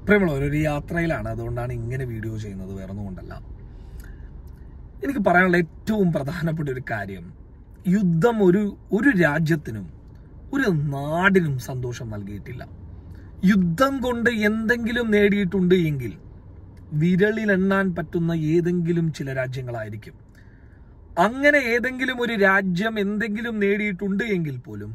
പ്രിയമുള്ളവർ ഒരു യാത്രയിലാണ് അതുകൊണ്ടാണ് ഇങ്ങനെ വീഡിയോ ചെയ്യുന്നത് വേറൊന്നും കൊണ്ടല്ല എനിക്ക് പറയാനുള്ള ഏറ്റവും പ്രധാനപ്പെട്ട ഒരു കാര്യം യുദ്ധം ഒരു ഒരു രാജ്യത്തിനും ഒരു നാടിനും സന്തോഷം നൽകിയിട്ടില്ല യുദ്ധം കൊണ്ട് എന്തെങ്കിലും നേടിയിട്ടുണ്ട് എങ്കിൽ വിരളിലെണ്ണാൻ പറ്റുന്ന ഏതെങ്കിലും ചില രാജ്യങ്ങളായിരിക്കും അങ്ങനെ ഏതെങ്കിലും ഒരു രാജ്യം എന്തെങ്കിലും നേടിയിട്ടുണ്ട് എങ്കിൽ പോലും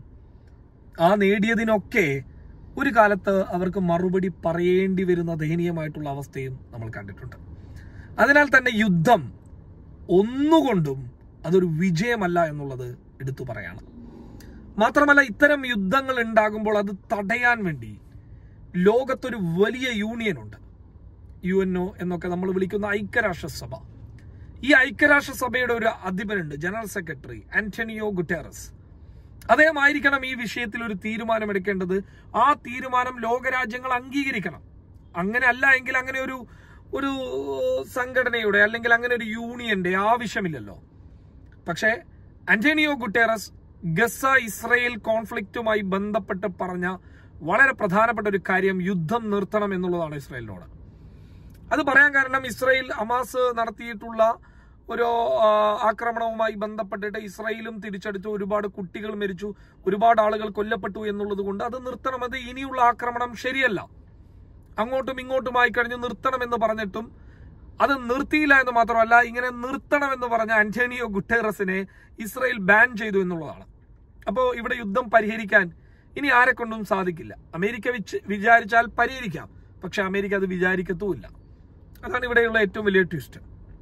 ആ നേടിയതിനൊക്കെ ഒരു കാലത്ത് അവർക്ക് മറുപടി പറയേണ്ടി വരുന്ന ദയനീയമായിട്ടുള്ള അവസ്ഥയും നമ്മൾ കണ്ടിട്ടുണ്ട് അതിനാൽ തന്നെ യുദ്ധം ഒന്നുകൊണ്ടും അതൊരു വിജയമല്ല എന്നുള്ളത് എടുത്തു പറയാണ് മാത്രമല്ല ഇത്തരം യുദ്ധങ്ങൾ ഉണ്ടാകുമ്പോൾ അത് തടയാൻ വേണ്ടി ലോകത്തൊരു വലിയ യൂണിയൻ ഉണ്ട് യു എൻ ഒ എന്നൊക്കെ നമ്മൾ വിളിക്കുന്ന ഐക്യരാഷ്ട്രസഭ ഈ ഐക്യരാഷ്ട്രസഭയുടെ ഒരു അധിപനുണ്ട് ജനറൽ സെക്രട്ടറി ആന്റണിയോ ഗുട്ടേറസ് അദ്ദേഹമായിരിക്കണം ഈ വിഷയത്തിൽ ഒരു തീരുമാനം എടുക്കേണ്ടത് ആ തീരുമാനം ലോകരാജ്യങ്ങൾ അംഗീകരിക്കണം അങ്ങനെ അല്ല എങ്കിൽ അങ്ങനെ ഒരു ഒരു സംഘടനയുടെ അല്ലെങ്കിൽ അങ്ങനെ ഒരു യൂണിയന്റെ ആവശ്യമില്ലല്ലോ പക്ഷേ അന്റോണിയോ ഗുട്ടേറസ് ഗസ ഇസ്രയേൽ കോൺഫ്ലിക്റ്റുമായി ബന്ധപ്പെട്ട് പറഞ്ഞ വളരെ പ്രധാനപ്പെട്ട ഒരു കാര്യം യുദ്ധം നിർത്തണം എന്നുള്ളതാണ് ഇസ്രയേലിനോട് അത് പറയാൻ കാരണം ഇസ്രയേൽ ഹമാസ് നടത്തിയിട്ടുള്ള ഒരു ആ, ആക്രമണവുമായി ബന്ധപ്പെട്ടിട്ട് ഇസ്രയേലും തിരിച്ചടിച്ചു ഒരുപാട് കുട്ടികൾ മരിച്ചു ഒരുപാട് ആളുകൾ കൊല്ലപ്പെട്ടു എന്നുള്ളത് കൊണ്ട് അത് നിർത്തണം അത് ഇനിയുള്ള ആക്രമണം ശരിയല്ല അങ്ങോട്ടും ഇങ്ങോട്ടുമായി കഴിഞ്ഞ് നിർത്തണമെന്ന് പറഞ്ഞിട്ടും അത് നിർത്തിയില്ല എന്ന് മാത്രമല്ല ഇങ്ങനെ നിർത്തണമെന്ന് പറഞ്ഞ അന്റോണിയോ ഗുട്ടേറസിനെ ഇസ്രയേൽ ബാൻ ചെയ്തു എന്നുള്ളതാണ് അപ്പോൾ ഇവിടെ യുദ്ധം പരിഹരിക്കാൻ ഇനി ആരെ കൊണ്ടും സാധിക്കില്ല അമേരിക്ക വിച്ച് വിചാരിച്ചാൽ പരിഹരിക്കാം പക്ഷെ അമേരിക്ക അത് വിചാരിക്കത്തുമില്ല അതാണ് ഇവിടെയുള്ള ഏറ്റവും വലിയ ട്വിസ്റ്റ്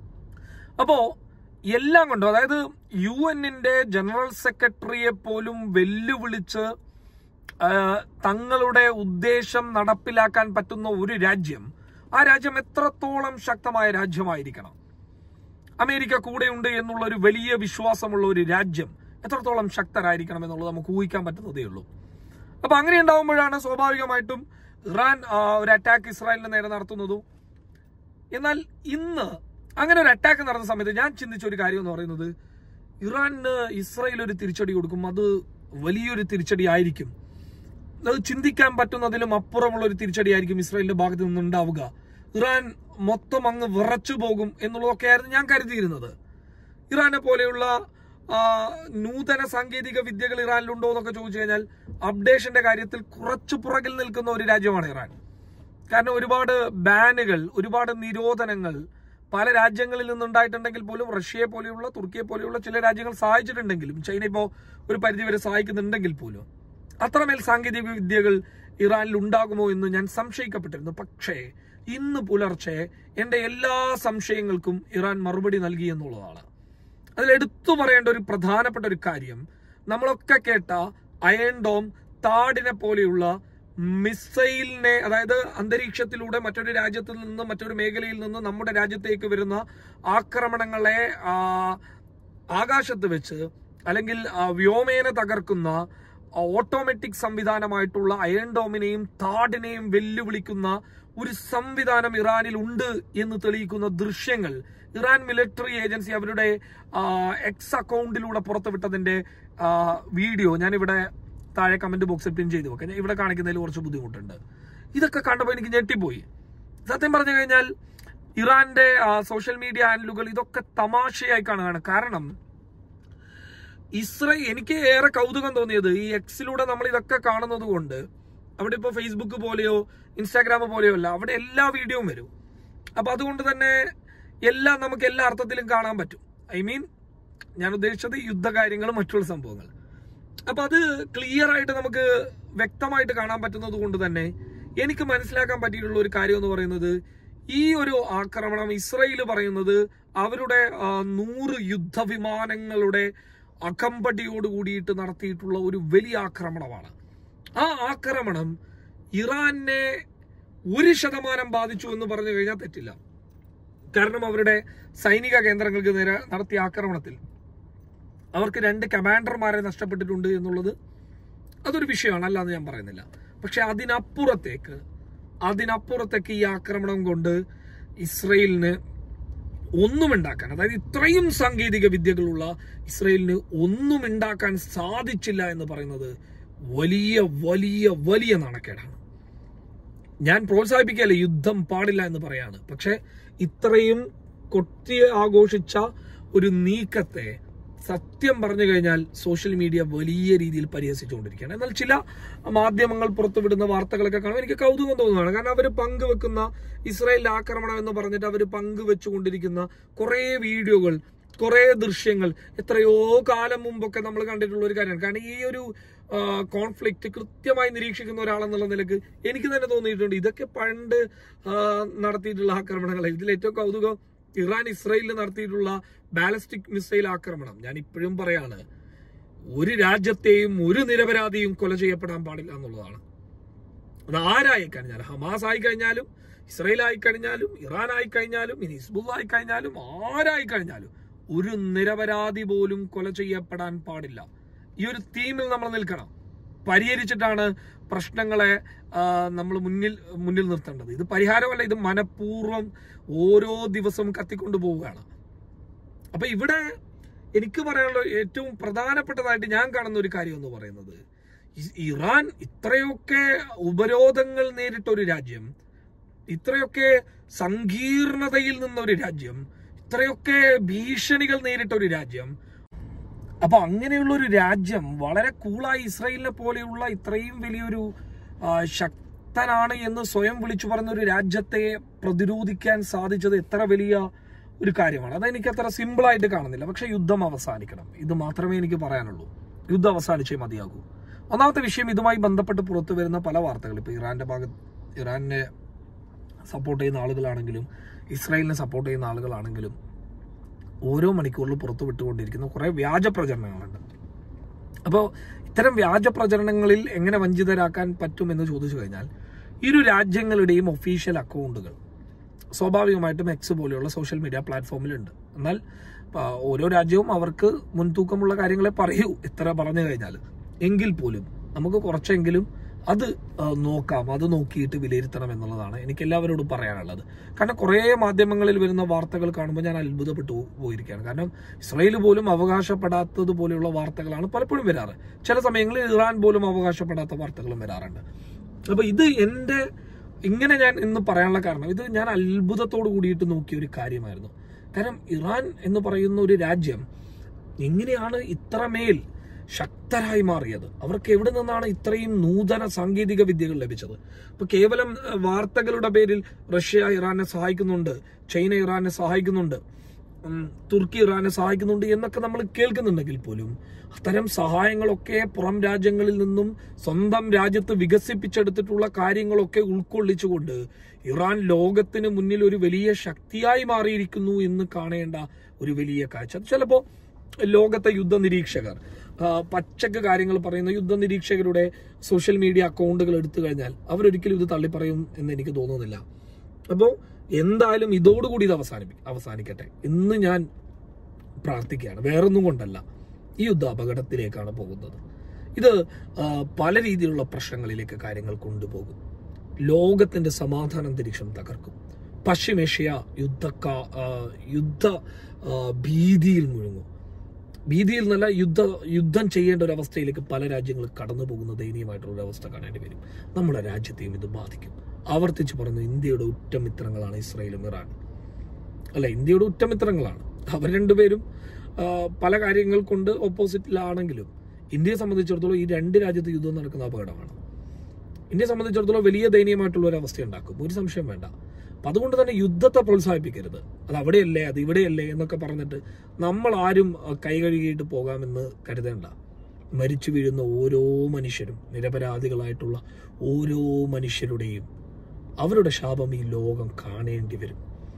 അപ്പോ എല്ലാം കൊണ്ടും അതായത് യു എന്നിന്റെ ജനറൽ സെക്രട്ടറിയെ പോലും വെല്ലുവിളിച്ച് ആ, തങ്ങളുടെ ഉദ്ദേശം നടപ്പിലാക്കാൻ പറ്റുന്ന ഒരു രാജ്യം ആ രാജ്യം എത്രത്തോളം ശക്തമായ രാജ്യമായിരിക്കണം അമേരിക്ക കൂടെയുണ്ട് എന്നുള്ള ഒരു വലിയ വിശ്വാസമുള്ള ഒരു രാജ്യം എത്രത്തോളം ശക്തരായിരിക്കണം എന്നുള്ളത് നമുക്ക് ഊഹിക്കാൻ പറ്റുന്നതേ ഉള്ളൂ അപ്പൊ അങ്ങനെ ഉണ്ടാവുമ്പോഴാണ് സ്വാഭാവികമായിട്ടും ഇറാൻ ആ, ഒരു അറ്റാക്ക് ഇസ്രായേലിന് നേരെ നടത്തുന്നതും എന്നാൽ ഇന്ന് അങ്ങനെ ഒരു അറ്റാക്ക് നടന്ന സമയത്ത് ഞാൻ ചിന്തിച്ച ഒരു കാര്യം എന്ന് പറയുന്നത് ഇറാന് ഇസ്രായേൽ ഒരു തിരിച്ചടി കൊടുക്കും അത് വലിയൊരു തിരിച്ചടി ആയിരിക്കും അത് ചിന്തിക്കാൻ പറ്റുന്നതിലും അപ്പുറമുള്ള ഒരു തിരിച്ചടി ആയിരിക്കും ഇസ്രായേലിന്റെ ഭാഗത്ത് നിന്നുണ്ടാവുക ഇറാൻ മൊത്തം അങ്ങ് വിറച്ചു പോകും എന്നുള്ളതൊക്കെയായിരുന്നു ഞാൻ കരുതിയിരുന്നത് ഇറാനെ പോലെയുള്ള ആ, നൂതന സാങ്കേതിക വിദ്യകൾ ഇറാനിലുണ്ടോ എന്നൊക്കെ ചോദിച്ചു കഴിഞ്ഞാൽ അപ്ഡേഷന്റെ കാര്യത്തിൽ കുറച്ചു പുറകിൽ നിൽക്കുന്ന ഒരു രാജ്യമാണ് ഇറാൻ കാരണം ഒരുപാട് ബാനുകൾ ഒരുപാട് നിരോധനങ്ങൾ പല രാജ്യങ്ങളിൽ നിന്നുണ്ടായിട്ടുണ്ടെങ്കിൽ പോലും റഷ്യയെ പോലെയുള്ള തുർക്കിയെ പോലെയുള്ള ചില രാജ്യങ്ങൾ സഹായിച്ചിട്ടുണ്ടെങ്കിലും ചൈന ഇപ്പോൾ ഒരു പരിധിവരെ സഹായിക്കുന്നുണ്ടെങ്കിൽ പോലും അത്രമേൽ സാങ്കേതിക വിദ്യകൾ ഇറാനിൽ ഉണ്ടാകുമോ എന്ന് ഞാൻ സംശയിക്കപ്പെട്ടിരുന്നു പക്ഷേ ഇന്ന് പുലർച്ചെ എന്റെ എല്ലാ സംശയങ്ങൾക്കും ഇറാൻ മറുപടി നൽകി എന്നുള്ളതാണ് അതിൽ എടുത്തു പറയേണ്ട ഒരു പ്രധാനപ്പെട്ട ഒരു കാര്യം നമ്മളൊക്കെ കേട്ട അയൺ ഡോം താടിനെ പോലെയുള്ള മിസൈലിനെ അതായത് അന്തരീക്ഷത്തിലൂടെ മറ്റൊരു രാജ്യത്തിൽ നിന്ന് മറ്റൊരു മേഖലയിൽ നിന്ന് നമ്മുടെ രാജ്യത്തേക്ക് വരുന്ന ആക്രമണങ്ങളെ ആ, ആകാശത്ത് വെച്ച് അല്ലെങ്കിൽ ആ, വ്യോമേന തകർക്കുന്ന ഓട്ടോമാറ്റിക് സംവിധാനമായിട്ടുള്ള അയൺ ഡോമിനെയും താടിനെയും വെല്ലുവിളിക്കുന്ന ഒരു സംവിധാനം ഇറാനിൽ ഉണ്ട് എന്ന് തെളിയിക്കുന്ന ദൃശ്യങ്ങൾ ഇറാൻ മിലിറ്ററി ഏജൻസി അവരുടെ എക്സ് അക്കൗണ്ടിലൂടെ പുറത്തുവിട്ടതിന്റെ ആ, വീഡിയോ ഞാനിവിടെ താഴെ കമന്റ് ബോക്സിൽ പിൻ ചെയ്ത് വെക്കാം ഞാൻ ഇവിടെ കാണിക്കുന്നതിൽ കുറച്ച് ബുദ്ധിമുട്ടുണ്ട് ഇതൊക്കെ കണ്ടപ്പോൾ എനിക്ക് ഞെട്ടിപ്പോയി സത്യം പറഞ്ഞു കഴിഞ്ഞാൽ ഇറാന്റെ സോഷ്യൽ മീഡിയ ഹാൻഡിലുകൾ ഇതൊക്കെ തമാശയായി കാണുകയാണ് കാരണം ഇസ്രയേൽ എനിക്ക് ഏറെ കൗതുകം തോന്നിയത് ഈ എക്സിലൂടെ നമ്മൾ ഇതൊക്കെ കാണുന്നത് കൊണ്ട് അവിടെ ഇപ്പോൾ ഫേസ്ബുക്ക് പോലെയോ ഇൻസ്റ്റാഗ്രാം പോലെയോ അല്ല അവിടെ എല്ലാ വീഡിയോയും വരും അപ്പൊ അതുകൊണ്ട് തന്നെ എല്ലാം നമുക്ക് എല്ലാ അർത്ഥത്തിലും കാണാൻ പറ്റും ഐ മീൻ ഞാൻ ഉദ്ദേശിച്ചത് യുദ്ധകാര്യങ്ങളും മറ്റുള്ള സംഭവങ്ങൾ അപ്പൊ അത് ക്ലിയർ ആയിട്ട് നമുക്ക് വ്യക്തമായിട്ട് കാണാൻ പറ്റുന്നത് കൊണ്ട് തന്നെ എനിക്ക് മനസ്സിലാക്കാൻ പറ്റിയിട്ടുള്ള ഒരു കാര്യം എന്ന് പറയുന്നത് ഈ ഒരു ആക്രമണം ഇസ്രയേൽ പറയുന്നത് അവരുടെ ആ, നൂറ് യുദ്ധവിമാനങ്ങളുടെ അകമ്പടിയോട് കൂടിയിട്ട് നടത്തിയിട്ടുള്ള ഒരു വലിയ ആക്രമണമാണ് ആ ആക്രമണം ഇറാനെ ഒരു ശതമാനം ബാധിച്ചു എന്ന് പറഞ്ഞു കഴിഞ്ഞാൽ തെറ്റില്ല കാരണം അവരുടെ സൈനിക കേന്ദ്രങ്ങൾക്ക് നേരെ നടത്തിയ ആക്രമണത്തിൽ അവർക്ക് രണ്ട് കമാൻഡർമാരെ നഷ്ടപ്പെട്ടിട്ടുണ്ട് എന്നുള്ളത് അതൊരു വിഷയമാണ് അല്ലാന്ന് ഞാൻ പറയുന്നില്ല പക്ഷെ അതിനപ്പുറത്തേക്ക് അതിനപ്പുറത്തേക്ക് ഈ ആക്രമണം കൊണ്ട് ഇസ്രയേലിന് ഒന്നും ഉണ്ടാക്കാൻ അതായത് ഇത്രയും സാങ്കേതിക വിദ്യകളുള്ള ഇസ്രയേലിന് ഒന്നും ഉണ്ടാക്കാൻ സാധിച്ചില്ല എന്ന് പറയുന്നത് വലിയ വലിയ വലിയ നാണക്കേടാണ് ഞാൻ പ്രോത്സാഹിപ്പിക്കല്ലേ യുദ്ധം പാടില്ല എന്ന് പറയാണ് പക്ഷെ ഇത്രയും കൊട്ടി ആഘോഷിച്ച ഒരു നീക്കത്തെ സത്യം പറഞ്ഞു കഴിഞ്ഞാൽ സോഷ്യൽ മീഡിയ വലിയ രീതിയിൽ പരിഹസിച്ചുകൊണ്ടിരിക്കുകയാണ് എന്നാൽ ചില മാധ്യമങ്ങൾ പുറത്തുവിടുന്ന വാർത്തകളൊക്കെ കാണുമ്പോൾ എനിക്ക് കൗതുകം തോന്നുന്നതാണ് കാരണം അവർ പങ്കുവെക്കുന്ന ഇസ്രായേൽ ആക്രമണം എന്ന് പറഞ്ഞിട്ട് അവർ പങ്കുവെച്ചുകൊണ്ടിരിക്കുന്ന കുറേ വീഡിയോകൾ കുറേ ദൃശ്യങ്ങൾ എത്രയോ കാലം മുമ്പൊക്കെ നമ്മൾ കണ്ടിട്ടുള്ള ഒരു കാര്യമാണ് കാരണം ഈ ഒരു കോൺഫ്ലിക്റ്റ് കൃത്യമായി നിരീക്ഷിക്കുന്ന ഒരാളെന്നുള്ള നിലക്ക് എനിക്ക് തന്നെ തോന്നിയിട്ടുണ്ട് ഇതൊക്കെ പണ്ട് ആ, നടത്തിയിട്ടുള്ള ആക്രമണങ്ങൾ ഇതിൽ ഏറ്റവും കൗതുകം ഇറാൻ ഇസ്രായേലിൽ നടത്തിയിട്ടുള്ള ബാലിസ്റ്റിക് മിസൈൽ ആക്രമണം ഞാൻ ഇപ്പോഴും പറയാണ് ഒരു രാജ്യത്തെയും ഒരു നിരപരാധിയും കൊല ചെയ്യപ്പെടാൻ പാടില്ല എന്നുള്ളതാണ് അത് ആരായി കഴിഞ്ഞാലും ഹമാസ് ആയി കഴിഞ്ഞാലും ഇസ്രായേൽ ആയി കഴിഞ്ഞാലും ഇറാൻ ആയി കഴിഞ്ഞാലും ഇനി ഹിസ്ബുള്ള ആയി കഴിഞ്ഞാലും ആരായി കഴിഞ്ഞാലും ഒരു നിരപരാധി പോലും കൊല ചെയ്യപ്പെടാൻ പാടില്ല ഈ ഒരു തീമിൽ നമ്മൾ നിൽക്കണം പരിഹരിച്ചിട്ടാണ് പ്രശ്നങ്ങളെ നമ്മൾ മുന്നിൽ മുന്നിൽ നിർത്തേണ്ടത് ഇത് പരിഹാരമല്ല ഇത് മനഃപൂർവ്വം ഓരോ ദിവസവും കത്തിക്കൊണ്ടു പോവുകയാണ് അപ്പൊ ഇവിടെ എനിക്ക് പറയാനുള്ള ഏറ്റവും പ്രധാനപ്പെട്ടതായിട്ട് ഞാൻ കാണുന്ന ഒരു കാര്യം എന്ന് പറയുന്നത് ഇ- ഇറാൻ ഇത്രയൊക്കെ ഉപരോധങ്ങൾ നേരിട്ട ഒരു രാജ്യം ഇത്രയൊക്കെ സങ്കീർണതയിൽ നിന്ന ഒരു രാജ്യം ഇത്രയൊക്കെ ഭീഷണികൾ നേരിട്ട ഒരു രാജ്യം അപ്പൊ അങ്ങനെയുള്ള ഒരു രാജ്യം വളരെ കൂളായി ഇസ്രയേലിനെ പോലെയുള്ള ഇത്രയും വലിയൊരു ആ, ശക്തനാണ് എന്ന് സ്വയം വിളിച്ചു പറഞ്ഞ ഒരു രാജ്യത്തെ പ്രതിരോധിക്കാൻ സാധിച്ചത് എത്ര വലിയ ഒരു കാര്യമാണ് അതെനിക്ക് അത്ര സിമ്പിൾ ആയിട്ട് കാണുന്നില്ല പക്ഷെ യുദ്ധം അവസാനിക്കണം ഇത് മാത്രമേ എനിക്ക് പറയാനുള്ളൂ യുദ്ധം അവസാനിച്ചേ മതിയാകൂ ഒന്നാമത്തെ വിഷയം ഇതുമായി ബന്ധപ്പെട്ട് പുറത്തു വരുന്ന പല വാർത്തകൾ ഇപ്പൊ ഇറാന്റെ ഭാഗത്ത് ഇറാനെ സപ്പോർട്ട് ചെയ്യുന്ന ആളുകളാണെങ്കിലും ഇസ്രായേലിനെ സപ്പോർട്ട് ചെയ്യുന്ന ആളുകളാണെങ്കിലും ഓരോ മണിക്കൂറിലും പുറത്തു വിട്ടുകൊണ്ടിരിക്കുന്ന കുറെ വ്യാജ പ്രചരണങ്ങളുണ്ട് അപ്പോൾ ഇത്തരം വ്യാജ പ്രചരണങ്ങളിൽ എങ്ങനെ വഞ്ചിതരാക്കാൻ പറ്റുമെന്ന് ചോദിച്ചു കഴിഞ്ഞാൽ ഇരു രാജ്യങ്ങളുടെയും ഒഫീഷ്യൽ അക്കൗണ്ടുകൾ സ്വാഭാവികമായിട്ടും എക്സ് പോലെയുള്ള സോഷ്യൽ മീഡിയ പ്ലാറ്റ്ഫോമിലുണ്ട് എന്നാൽ ആ, ഓരോ രാജ്യവും അവർക്ക് മുൻതൂക്കമുള്ള കാര്യങ്ങളെ പറയൂ എത്ര പറഞ്ഞു കഴിഞ്ഞാൽ എങ്കിൽ പോലും നമുക്ക് കുറച്ചെങ്കിലും അത് ആ, നോക്കാം അത് നോക്കിയിട്ട് വിലയിരുത്തണം എന്നുള്ളതാണ് എനിക്ക് എല്ലാവരോടും പറയാനുള്ളത് കാരണം കുറേ മാധ്യമങ്ങളിൽ വരുന്ന വാർത്തകൾ കാണുമ്പോൾ ഞാൻ അത്ഭുതപ്പെട്ടു പോയിരിക്കുകയാണ് കാരണം ഇസ്രായേൽ പോലും അവകാശപ്പെടാത്തത് പോലെയുള്ള വാർത്തകളാണ് പലപ്പോഴും വരാറ് ചില സമയങ്ങളിൽ ഇറാൻ പോലും അവകാശപ്പെടാത്ത വാർത്തകളും വരാറുണ്ട് അപ്പൊ ഇത് എന്റെ ഇങ്ങനെ ഞാൻ ഇന്ന് പറയാനുള്ള കാരണം ഇത് ഞാൻ അത്ഭുതത്തോട് കൂടിയിട്ട് നോക്കിയ ഒരു കാര്യമായിരുന്നു കാരണം ഇറാൻ എന്ന് പറയുന്ന ഒരു രാജ്യം എങ്ങനെയാണ് ഇത്രമേൽ ശക്തരായി മാറിയത് അവർക്ക് എവിടെ നിന്നാണ് ഇത്രയും നൂതന സാങ്കേതിക വിദ്യകൾ ലഭിച്ചത് ഇപ്പൊ കേവലം ഏഹ്, വാർത്തകളുടെ പേരിൽ റഷ്യ ഇറാനെ സഹായിക്കുന്നുണ്ട് ചൈന ഇറാനെ സഹായിക്കുന്നുണ്ട് ഉം, തുർക്കി ഇറാനെ സഹായിക്കുന്നുണ്ട് എന്നൊക്കെ നമ്മൾ കേൾക്കുന്നുണ്ടെങ്കിൽ പോലും അത്തരം സഹായങ്ങളൊക്കെ പുറം രാജ്യങ്ങളിൽ നിന്നും സ്വന്തം രാജ്യത്ത് വികസിപ്പിച്ചെടുത്തിട്ടുള്ള കാര്യങ്ങളൊക്കെ ഉൾക്കൊള്ളിച്ചുകൊണ്ട് ഇറാൻ ലോകത്തിന് മുന്നിൽ ഒരു വലിയ ശക്തിയായി മാറിയിരിക്കുന്നു എന്ന് കാണേണ്ട ഒരു വലിയ കാഴ്ച അത് ചിലപ്പോ ലോകത്തെ യുദ്ധ നിരീക്ഷകർ ആ, പച്ചക്ക് കാര്യങ്ങൾ പറയുന്ന യുദ്ധ നിരീക്ഷകരുടെ സോഷ്യൽ മീഡിയ അക്കൗണ്ടുകൾ എടുത്തു കഴിഞ്ഞാൽ അവരൊരിക്കലും ഇത് തള്ളിപ്പറയും എന്ന് എനിക്ക് തോന്നുന്നില്ല അപ്പോൾ എന്തായാലും ഇതോടുകൂടി ഇത് അവസാനിപ്പിക്കും അവസാനിക്കട്ടെ എന്ന് ഞാൻ പ്രാർത്ഥിക്കുകയാണ് വേറൊന്നും കൊണ്ടല്ല ഈ യുദ്ധ അപകടത്തിലേക്കാണ് പോകുന്നത് ഇത് ആ, പല രീതിയിലുള്ള പ്രശ്നങ്ങളിലേക്ക് കാര്യങ്ങൾ കൊണ്ടുപോകും ലോകത്തിന്റെ സമാധാന അന്തരീക്ഷം തകർക്കും പശ്ചിമേഷ്യ യുദ്ധക്ക ആ, യുദ്ധ ആ, ഭീതിയിൽ മുഴുങ്ങും ഭീതിയിൽ നല്ല യുദ്ധ യുദ്ധം ചെയ്യേണ്ട ഒരു അവസ്ഥയിലേക്ക് പല രാജ്യങ്ങളും കടന്നു പോകുന്ന ദയനീയമായിട്ടുള്ള ഒരു അവസ്ഥ കാണേണ്ടി വരും നമ്മുടെ രാജ്യത്തെയും ഇത് ബാധിക്കും ആവർത്തിച്ച് പറഞ്ഞു ഇന്ത്യയുടെ ഉറ്റമിത്രങ്ങളാണ് ഇസ്രായേലും ഇറാനും അല്ല ഇന്ത്യയുടെ ഉറ്റമിത്രങ്ങളാണ് അവർ രണ്ടുപേരും ആ, പല കാര്യങ്ങൾ കൊണ്ട് ഓപ്പോസിറ്റിലാണെങ്കിലും ഇന്ത്യയെ സംബന്ധിച്ചിടത്തോളം ഈ രണ്ട് രാജ്യത്ത് യുദ്ധം നടക്കുന്ന അപകടമാണ് ഇന്ത്യയെ സംബന്ധിച്ചിടത്തോളം വലിയ ദയനീയമായിട്ടുള്ള ഒരു അവസ്ഥ ഉണ്ടാക്കും ഒരു സംശയം വേണ്ട അപ്പൊ അതുകൊണ്ട് തന്നെ യുദ്ധത്തെ പ്രോത്സാഹിപ്പിക്കരുത് അത് അവിടെയല്ലേ അത് ഇവിടെയല്ലേ എന്നൊക്കെ പറഞ്ഞിട്ട് നമ്മൾ ആരും ആ, കൈ കഴുകിയിട്ട് പോകാമെന്ന് കരുതേണ്ട മരിച്ചു വീഴുന്ന ഓരോ മനുഷ്യരും നിരപരാധികളായിട്ടുള്ള ഓരോ മനുഷ്യരുടെയും അവരുടെ ശാപം ഈ ലോകം കാണേണ്ടി വരും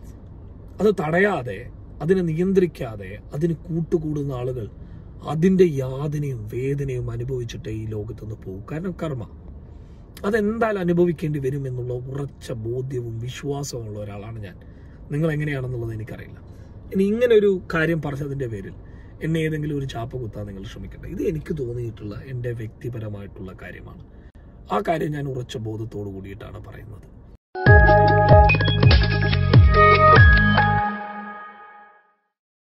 അത് തടയാതെ അതിനെ നിയന്ത്രിക്കാതെ അതിന് കൂട്ടുകൂടുന്ന ആളുകൾ അതിന്റെ യാതനയും വേദനയും അനുഭവിച്ചിട്ടേ ഈ ലോകത്തുനിന്ന് പോകും കാരണം കർമ്മ അതെന്തായാലും അനുഭവിക്കേണ്ടി വരും എന്നുള്ള ഉറച്ച ബോധ്യവും വിശ്വാസവും ഉള്ള ഒരാളാണ് ഞാൻ നിങ്ങൾ എങ്ങനെയാണെന്നുള്ളത് എനിക്കറിയില്ല ഇനി ഇങ്ങനെ ഒരു കാര്യം പറഞ്ഞതിന്റെ പേരിൽ എന്നെ ഏതെങ്കിലും ഒരു ചാപ്പ കുത്താൻ നിങ്ങൾ ശ്രമിക്കട്ടെ ഇത് എനിക്ക് തോന്നിയിട്ടുള്ള എൻ്റെ വ്യക്തിപരമായിട്ടുള്ള കാര്യമാണ് ആ കാര്യം ഞാൻ ഉറച്ച ബോധത്തോടു കൂടിയിട്ടാണ് പറയുന്നത്